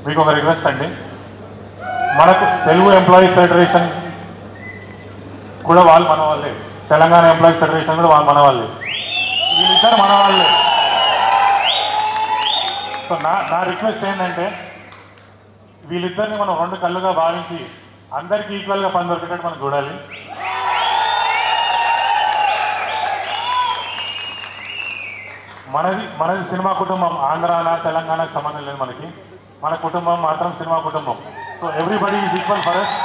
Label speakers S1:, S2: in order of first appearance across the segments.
S1: మీకు ఒక రిక్వెస్ట్ అండి మనకు తెలుగు ఎంప్లాయీస్ ఫెడరేషన్ కూడా వాళ్ళు మన వాళ్ళే తెలంగాణ ఎంప్లాయీస్ ఫెడరేషన్ కూడా వాళ్ళు మన వాళ్ళే వీళ్ళిద్దరు మన వాళ్ళే సో నా నా రిక్వెస్ట్ ఏంటంటే వీళ్ళిద్దరిని మనం రెండు కళ్ళుగా భావించి అందరికీ ఈక్వల్గా పని దొరికేటట్టు మనం చూడాలి మనది మనది సినిమా కుటుంబం ఆంధ్రాన తెలంగాణకు సంబంధం లేదు మనకి మన కుటుంబం మాత్రం సినిమా కుటుంబం so everybody is equal for us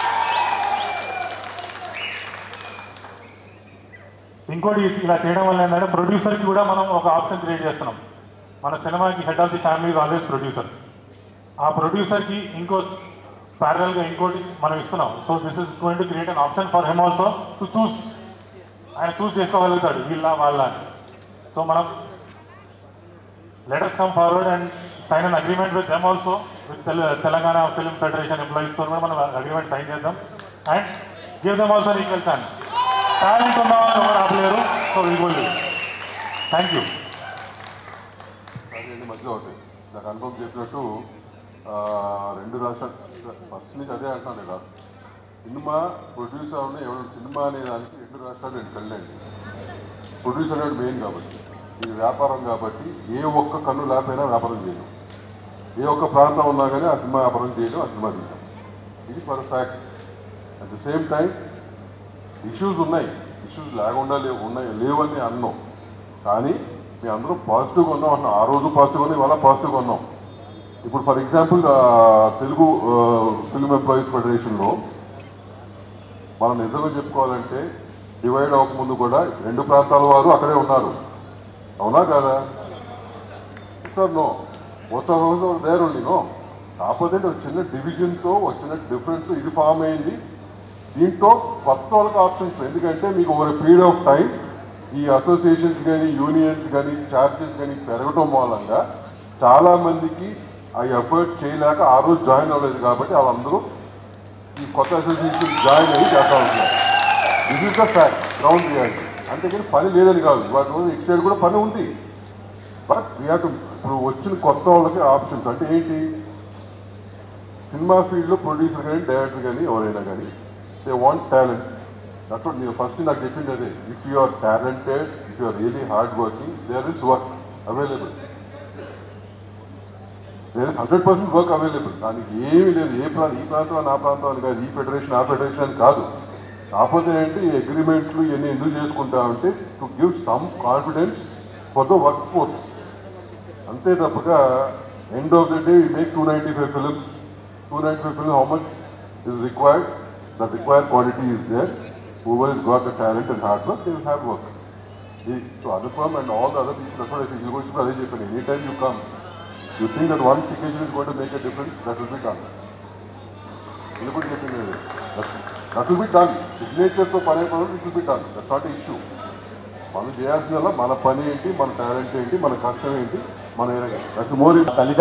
S1: ఇంకోటి ఇలా చేయడం వల్ల ఏంటంటే ప్రొడ్యూసర్కి కూడా మనం ఒక ఆప్షన్ క్రియేట్ చేస్తున్నాం మన సినిమాకి head of the family is always producer ఆ ప్రొడ్యూసర్కి ఇంకో ప్యారల్గా ఇంకోటి మనం ఇస్తున్నాం so this is going to create an option for him also to choose ఆయన చూస్ చేసుకోగలుగుతాడు వీళ్ళ వాళ్ళ అని సో మనం letters come forward and sign an agreement with them also with Telangana film federation ఎంప్లాయీస్తో కూడా మనం అగ్రిమెంట్ సైన్ చేద్దాం and give them also equal chance talent ఉన్న వాళ్ళు ఎవరు ఆపలేరు so we goal thank you
S2: రెండు మధ్య ఒకటి నాకు అనుభవం చెప్పినట్టు ఆ, రెండు రాష్ట్రాలు ఫస్ట్ నుంచి అదే అంటున్నాను నేను సినిమా ప్రొడ్యూసర్ ఉన్న ఎవరు సినిమా అనే దానికి రెండు రాష్ట్రాలు రెండు కళ్ళండి ప్రొడ్యూసర్ అనేది మెయిన్ కాబట్టి ఇది వ్యాపారం కాబట్టి ఏ ఒక్క కన్ను లేకపోయినా వ్యాపారం చేయడం ఏ ఒక్క ప్రాంతం ఉన్నా కానీ ఆ సినిమా వ్యాపారం చేయడం ఆ సినిమా తీయడం ఇది for fact at the same time issues ఉన్నాయి ఇష్యూస్ లేకుండా లేవు ఉన్నాయి లేవని అన్నాం కానీ మేము అందరూ పాజిటివ్గా ఉన్నాం అంటున్నాం ఆ రోజు పాజిటివ్గా ఉన్నాం ఇవాళ పాజిటివ్గా ఉన్నాం ఇప్పుడు for example Telugu film employees ఫెడరేషన్లో మనం నిజంగా చెప్పుకోవాలంటే డివైడ్ అవ్వకముందు కూడా రెండు ప్రాంతాల వారు అక్కడే ఉన్నారు అవునా కాదా sir no most of house there only no కాకపోతే ఒక చిన్న డివిజన్తో ఒక చిన్న డిఫరెన్స్ ఇది ఫామ్ అయింది దీంట్లో కొత్త వాళ్ళకి ఆప్షన్స్ ఎందుకంటే మీకు ఓవర్ పీరియడ్ ఆఫ్ టైం ఈ అసోసియేషన్స్ కానీ యూనియన్స్ కానీ చార్జెస్ కానీ పెరగటం మూలంగా చాలామందికి ఆ ఎఫర్ట్ చేయలేక ఆ రోజు జాయిన్ అవ్వలేదు కాబట్టి వాళ్ళందరూ ఈ కొత్త అసోసియేషన్ జాయిన్ అయ్యి చేస్తూ ఉంటున్నారు this is the fact ground reality అంతేకాని పని లేదని కాదు వాటి రోజు ఇటు సైడ్ కూడా పని ఉంది బట్ వీ టు ఇప్పుడు వచ్చిన కొత్త వాళ్ళకి ఆప్షన్స్ అంటే ఏంటి సినిమా ఫీల్డ్లో ప్రొడ్యూసర్ కానీ డైరెక్టర్ కానీ ఎవరైనా కానీ దే వాంట్ టాలెంట్ దట్ నేను ఫస్ట్ నాకు చెప్పింది అదే if you are talented if you are really hard working there is work available there is hundred percent work available దానికి ఏమీ లేదు ఏ ప్రాంతం ఈ ప్రాంతం అని ఆ ప్రాంతం అని కాదు ఈ ఫెడరేషన్ ఆ ఫెడరేషన్ అని కాదు కాకపోతే ఏంటి ఈ అగ్రిమెంట్లు ఇవన్నీ ఎందుకు చేసుకుంటామంటే to give some confidence for the work force అంతే తప్పగా end of the day we make two ninety five films two ninety five film how much is required the required quality is there whoever is got the talent and hard work they will have work so Anupam and all the other people అక్కడ ఇది కూడా అదే చెప్పాను any time you come you think that one signature is got make a difference that will be done ఇది కూడా చెప్పింది that will be done సిగ్నేచర్తో పని అయిపోవడం it will be done that's not issue మనం చేయాల్సిందల్లా మన పని ఏంటి మన టాలెంట్ ఏంటి మన కష్టం ఏంటి మన దట్స్ మోర్
S3: తల్లి